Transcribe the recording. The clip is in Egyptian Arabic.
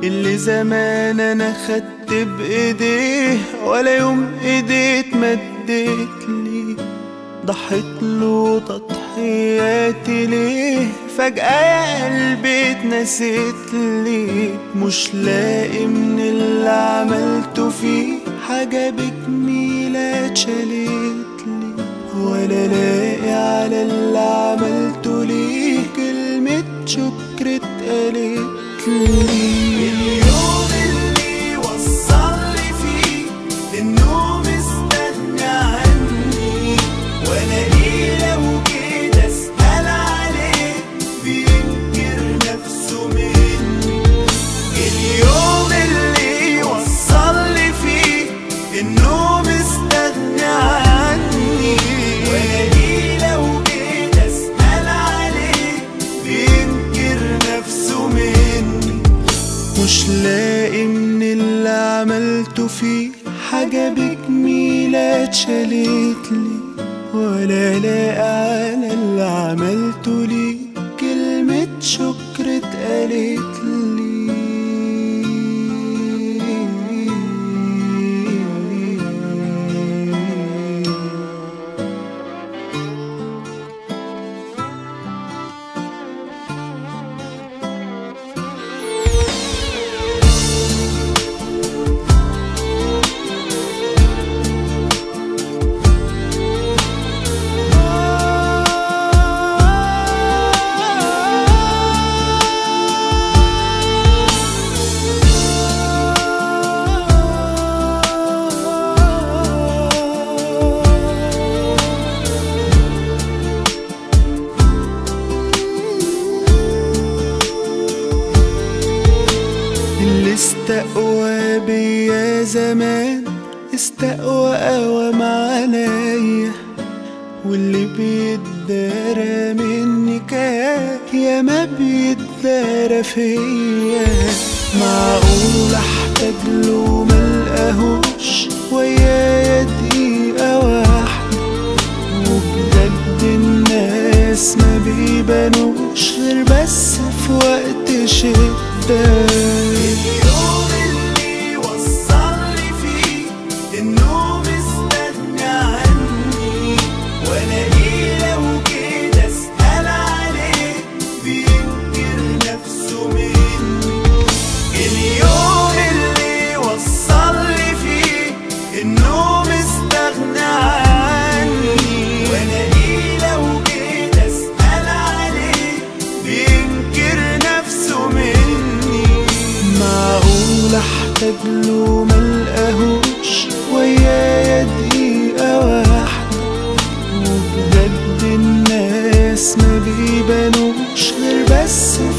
اللي زمان انا خدت بايديه ولا يوم ايديه اتمدت لي ضحيت له تضحياتي ليه فجأة يا قلبي اتنسيت لي مش لاقي من اللي عملته فيه حاجة بجميلة اتشالت لي ولا لاقي على اللي عملته ليه كلمة شكر اتقالت لي اليوم اللي وصلني فيه انه مستني عني وانا ليه لو جيت اسال عليه بينكر نفسه مني اليوم اللي وصلني فيه انه مستغني عني وانا ليه لو جيت اسال عليه بينكر نفسه مني مش لاقي من اللي عملته فيه حاجة بجميلة اتشالت لي ولا لاقي على اللي عملته لي كلمة شكر اتقالت لي اللي استقوى بيا زمان استقوى قوام عليا واللي بيتدارى مني كان يا ما بيتدارى فيا معقول احتاج له ملقاهوش ويايا دقيقة واحدة وبجد الناس ما بيبانوش غير بس في وقت شدة اليوم اللي وصلني فيه انه مستني عني وانا ليه لو جيت اسأل عليه بينكر نفسه مني اليوم اللي وصلني فيه انه مستغني عني وانا ليه لو جيت اسال عليه بينكر نفسه مني معقول احتاج له ملقاهوش ويايا دقيقة واحدة وبجد الناس ما بيبانوش غير بس